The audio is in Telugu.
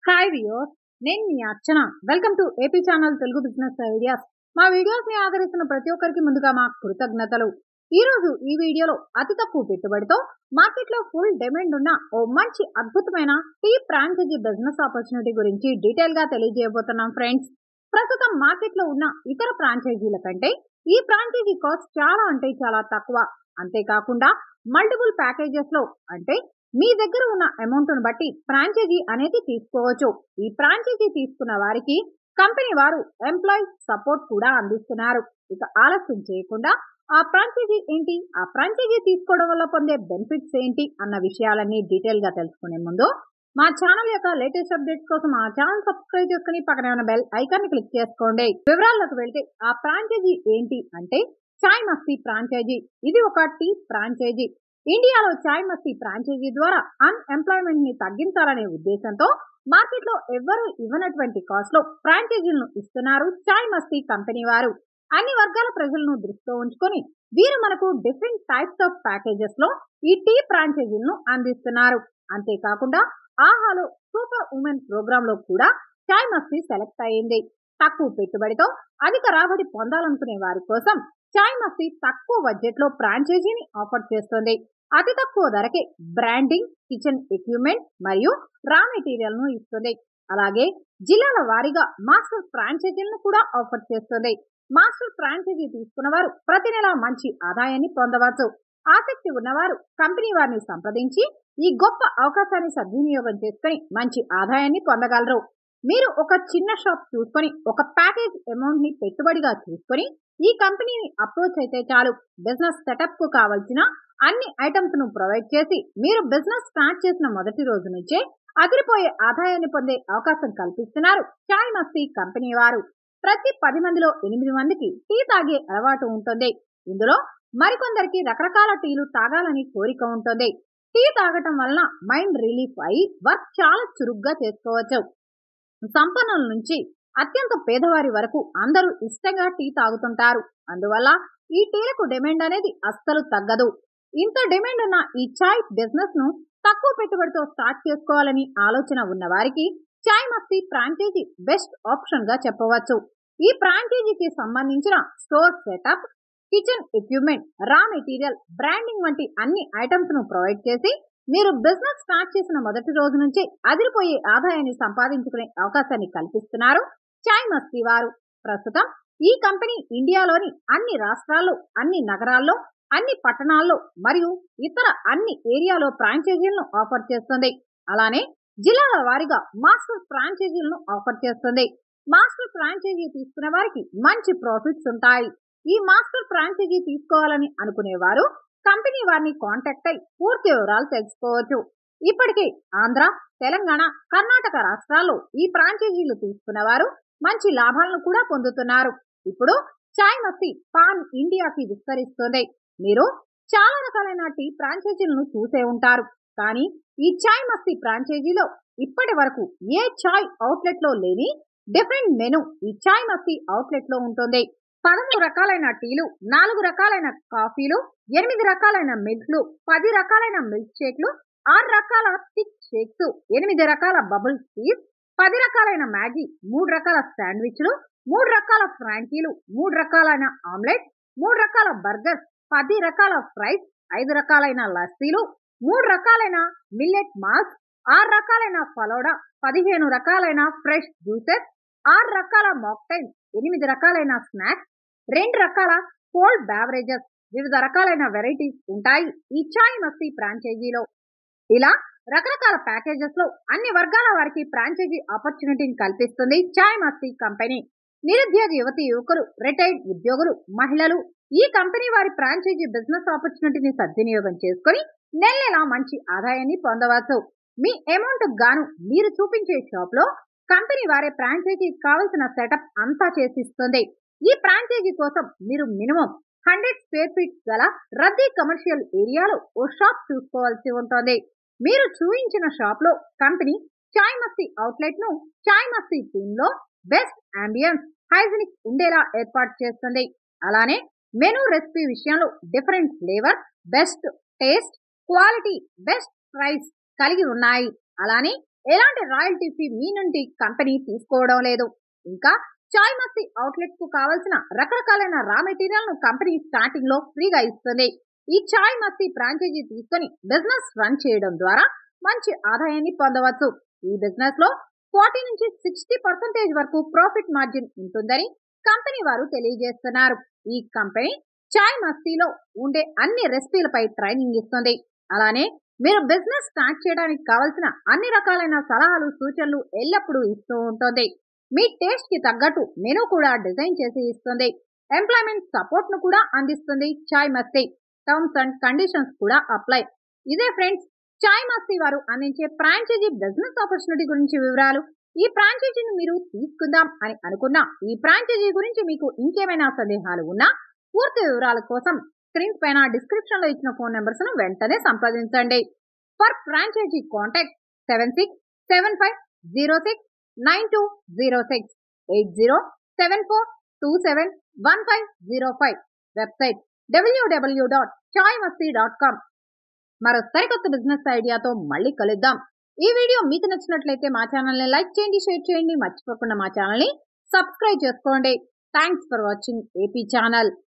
హాయ్ వియోస్ నేను మీ Archana welcome to AP channel Telugu business ideas మా వీడియోస్ ని ఆదరిస్తున్న ప్రతి ఒక్కరికి ముందుగా మా కృతజ్ఞతలు ఈ రోజు ఈ వీడియోలో అతి తక్కువ పెట్టుబడితో మార్కెట్ లో ఫుల్ డిమాండ్ ఉన్న ఓ మంచి అద్భుతమైన టీ ఫ్రాంచైజీ బిజినెస్ ఆపర్చునిటీ గురించి డీటెయిల్ గా తెలియజేయబోతున్నాం ఫ్రెండ్స్ ప్రస్తుతం మార్కెట్ లో ఉన్న ఇతర ఫ్రాంచైజీల కంటే ఈ ఫ్రాంచైజీ కాస్ట్ చాలా అంటే చాలా తక్కువ అంతేకాకుండా మల్టిపుల్ ప్యాకేజెస్ లో అంటే మీ దగ్గర ఉన్న అమౌంట్ ను బట్టి ఫ్రాంచైజీ అనేది తీసుకోవచ్చు ఈ ఫ్రాంచైజీ తీసుకున్న వారికి కంపెనీ వారు ఎంప్లాయీ సపోర్ట్ కూడా అందిస్తున్నారు ఇక ఆలస్యం చేయకుండా ఆ ఫ్రాంచైజీ ఏంటి ఆ ఫ్రాంచైజీ తీసుకోవడం వల్ల పొందే బెనిఫిట్స్ ఏంటి అన్న విషయాలన్నీ డీటెయిల్ గా తెలుసుకునే ముందు మా ఛానల్ యొక్క లేటెస్ట్ అప్డేట్స్ కోసం ఆ ఛానల్ సబ్స్క్రైబ్ చేసుకుని పక్కన ఉన్న బెల్ ఐకాన్ ని క్లిక్ చేసుకోండి వివరాల్లోకి వెళ్తే ఆ ఫ్రాంచైజీ ఏంటి అంటే చాయ్ మస్తీ ఫ్రాంచైజీ ఇది ఒక టీ ఫ్రాంచైజీ ఇండియాలో చాయ్ మస్తీ ఫ్రాంచైజీ ద్వారా అన్ఎంప్లాయ్మెంట్ ని తగ్గించాలనే ఉద్దేశంతో మార్కెట్ లో ఎవ్వరూ ఇవ్వనటువంటి కాస్ట్ లో ఫ్రాంచైజీలను ఇస్తున్నారు చాయ్ మస్తీ కంపెనీ వారు అన్ని వర్గాల ప్రజలను దృష్టిలో ఉంచుకొని వీరు మనకు డిఫరెంట్ టైప్స్ ఆఫ్ ప్యాకేజెస్ లో ఈ టీ ఫ్రాంచైజీలను అందిస్తున్నారు అంతేకాకుండా ఆహాలో సూపర్ ఉమెన్ ప్రోగ్రామ్ లో కూడా చాయ్ మస్తీ సెలెక్ట్ అయ్యింది తక్కువ పెట్టుబడితో అధిక రాబడి పొందాలనుకునే వారి కోసం చాయ్ మస్తీ తక్కువ బడ్జెట్ లో ఫ్రాంచైజీని ఆఫర్ చేస్తుంది అతి తక్కువ ధరకే బ్రాండింగ్ కిచెన్ ఎక్విప్మెంట్ మరియు రా మెటీరియల్ ను ఇస్తుంది అలాగే జిల్లాల వారీగా మాస్టర్ ఫ్రాంచైజీలను కూడా ఆఫర్ చేస్తుంది మాస్టర్ ఫ్రాంచైజీ తీసుకున్న వారు ప్రతి నెల మంచి ఆదాయాన్ని పొందవచ్చు ఆసక్తి ఉన్నవారు కంపెనీ వారిని సంప్రదించి ఈ గొప్ప అవకాశాన్ని సద్వినియోగం చేసుకుని మంచి ఆదాయాన్ని పొందగలరు మీరు ఒక చిన్న షాప్ చూసుకొని ఒక ప్యాకేజ్ అమౌంట్ ని పెట్టుబడిగా చూసుకొని ఈ కంపెనీని అప్రోచ్ అయితే చాలు బిజినెస్ సెటప్ కు కావలసిన అన్ని ఐటమ్స్ ను ప్రొవైడ్ చేసి మీరు బిజినెస్ స్టార్ట్ చేసిన మొదటి రోజు నుంచే అదిరిపోయే ఆదాయాన్ని పొందే అవకాశం కల్పిస్తున్నారు చాయ్ మస్తీ కంపెనీ వారు ప్రతి పది మందిలో ఎనిమిది మందికి టీ తాగే అలవాటు ఉంటుంది ఇందులో మరికొందరికి రకరకాల టీలు తాగాలని కోరిక ఉంటుంది టీ తాగటం వలన మైండ్ రిలీఫ్ అయి వర్క్ చాలా చురుగ్గా చేసుకోవచ్చు సంపన్నుల నుంచి అత్యంత పేదవారి వరకు అందరూ ఇష్టంగా టీ తాగుతుంటారు అందువల్ల ఈ టీలకు డిమాండ్ అనేది అస్సలు తగ్గదు ఇంత డిమాండ్ ఉన్న ఈ చాయ్ బిజినెస్ ను తక్కువ పెట్టుబడితో స్టార్ట్ చేసుకోవాలని ఆలోచన ఉన్న వారికి చాయ్ మస్తీ ఫ్రాంచైజీ బెస్ట్ ఆప్షన్ గా చెప్పవచ్చు ఈ ఫ్రాంచైజీకి సంబంధించిన store setup kitchen equipment raw material branding వంటి అన్ని ఐటమ్స్ ను ప్రొవైడ్ చేసి మీరు బిజినెస్ స్టార్ట్ చేసిన మొదటి రోజు నుంచే అదిరిపోయే ఆదాయాన్ని సంపాదించుకునే అవకాశాన్ని కల్పిస్తున్నారు చాయ్ మస్తీ వారు ప్రస్తుతం ఈ కంపెనీ ఇండియాలోని అన్ని రాష్ట్రాల్లో అన్ని నగరాల్లో అన్ని పట్టణాల్లో మరియు ఇతర అన్ని ఏరియాలో ఫ్రాంచైజీలను ఆఫర్ చేస్తుంది అలానే జిల్లాల వారీగా మాస్టర్ ఫ్రాంచైజీలను ఆఫర్ చేస్తుంది మాస్టర్ ఫ్రాంచైజీ తీసుకునే వారికి మంచి ప్రాఫిట్స్ ఉంటాయి ఈ మాస్టర్ ఫ్రాంచైజీ తీసుకోవాలని అనుకునేవారు కంపెనీ వారిని కాంటాక్ట్ అయి పూర్తి వివరాలు తెలుసుకోవచ్చు ఇప్పటికే ఆంధ్ర తెలంగాణ కర్ణాటక రాష్ట్రాల్లో ఈ ఫ్రాంచైజీలు తీసుకున్న వారు మంచి లాభాలను కూడా పొందుతున్నారు ఇప్పుడు చాయ్ మస్తీ పాన్ ఇండియాకి విస్తరిస్తుంది మీరు చాలా రకాలైన టీ ఫ్రాంచైజీలను చూసే ఉంటారు కానీ ఈ చాయ్ మస్తీ ఫ్రాంచైజీలో ఇప్పటి వరకు ఏ చాయ్ అవుట్లెట్ లో లేని డిఫరెంట్ మెను ఈ చాయ్ మస్తీ అవుట్లెట్ లో ఉంటుంది పదమూడు రకాలైన టీలు నాలుగు రకాలైన కాఫీలు ఎనిమిది రకాలైన మిల్క్లు పది రకాలైన మిల్క్ షేక్లు ఆరు రకాల థిక్ షేక్స్ ఎనిమిది రకాల బబుల్ టీస్ పది రకాలైన మ్యాగీ మూడు రకాల శాండ్విచ్లు మూడు రకాల ఫ్రాంకీలు మూడు రకాలైన ఆమ్లెట్ మూడు రకాల బర్గర్స్ పది రకాల ఫ్రైస్ ఐదు రకాలైన లస్సీలు మూడు రకాలైన మిల్లెట్ మాస్ ఆరు రకాలైన ఫలోడా పదిహేను రకాలైన ఫ్రెష్ జ్యూసెస్ ఆరు రకాల మాక్టైల్స్ ఎనిమిది రకాలైన స్నాక్స్ రెండు రకాల కోల్డ్ బ్యావరేజెస్ వివిధ రకాలైన వెరైటీస్ ఉంటాయి ఈ చాయ్ మస్తీ ఫ్రాంచైజీలో ఇలా రకరకాల ప్యాకేజెస్ లో అన్ని వర్గాల వారికి ఫ్రాంచైజీ ఆపర్చునిటీని కల్పిస్తుంది చాయ్ మస్తీ కంపెనీ నిరుద్యోగ యువతి యువకులు రిటైర్డ్ ఉద్యోగులు మహిళలు ఈ కంపెనీ వారి ఫ్రాంచైజీ బిజినెస్ ఆపర్చునిటీని సద్వినియోగం చేసుకుని నెల నెలా మంచి ఆదాయాన్ని పొందవచ్చు మీ అమౌంట్ గాను మీరు చూపించే షాప్ లో కంపెనీ వారే ఫ్రాంచైజీ కావలసిన సెటప్ అంతా చేసిస్తుంది ఈ ఫ్రాంచైజీ కోసం మీరు మినిమం హండ్రెడ్ స్క్వేర్ ఫీట్ గల రద్దీ కమర్షియల్ ఏరియాలో ఓ షాప్ చూసుకోవాల్సి ఉంటుంది మీరు చూపించిన షాప్ లో కంపెనీ చాయ్ మస్తీ అవుట్లెట్ ను చాయ్ మస్తీ థీమ్ లో బెస్ట్ అంబియన్స్ హైజీనిక్ ఉండేలా ఏర్పాటు చేస్తుంది అలానే మెనూ రెసిపీ విషయంలో different flavour best taste quality best price కలిగి ఉన్నాయి అలానే ఎలాంటి రాయల్టీ ఫీ మీ నుండి కంపెనీ తీసుకోవడం లేదు ఇంకా చాయ్ మస్తి అవుట్లెట్ కు కావాల్సిన రకరకాలైన రా మెటీరియల్ ను కంపెనీ స్టార్టింగ్ లో ఫ్రీగా ఇస్తుంది ఈ చాయ్ మస్తి ఫ్రాంచైజీ తీసుకొని బిజినెస్ రన్ చేయడం ద్వారా మంచి ఆదాయాన్ని పొందవచ్చు ఈ బిజినెస్ లో ఫార్టీ నుంచి సిక్స్టీ పర్సెంటేజ్ వరకు ప్రాఫిట్ మార్జిన్ ఉంటుందని కంపెనీ వారు తెలియజేస్తున్నారు ఈ కంపెనీ చాయ్ మస్తీలో ఉండే అన్ని రెసిపీలపై ట్రైనింగ్ ఇస్తుంది అలానే మీరు బిజినెస్ స్టార్ట్ చేయడానికి కావలసిన అన్ని రకాలైన సలహాలు సూచనలు ఎల్లప్పుడూ ఇస్తూ ఉంటుంది మీ టేస్ట్ కి తగ్గట్టు మెనూ కూడా డిజైన్ చేసి ఇస్తుంది ఎంప్లాయ్మెంట్ సపోర్ట్ ను కూడా అందిస్తుంది Chai Masti terms and conditions కూడా అప్లై ఇదే ఫ్రెండ్స్ చాయ్ మస్తీ వారు అందించే ఫ్రాంచైజీ బిజినెస్ ఆపర్చునిటీ గురించి వివరాలు ఈ ఫ్రాంచైజీని మీరు తీసుకుందాం అని అనుకున్నా ఈ ఫ్రాంచైజీ గురించి మీకు ఇంకేమైనా సందేహాలు ఉన్నా పూర్తి వివరాల కోసం స్క్రీన్ పైన డిస్క్రిప్షన్ లో ఇచ్చిన ఫోన్ నెంబర్స్ ను వెంటనే సంప్రదించండి for franchisee contact seven six seven five zero six nine two zero six eight zero seven four two seven one five zero five website WWW dot Chai Masti dot com మరో సరికొత్త బిజినెస్ ఐడియాతో మళ్ళీ కలుద్దాం ఈ వీడియో మీకు నచ్చినట్లయితే మా ఛానల్ని లైక్ చేయండి షేర్ చేయండి మర్చిపోకుండా మా ఛానల్ని సబ్స్క్రైబ్ చేసుకోండి thanks for watching AP channel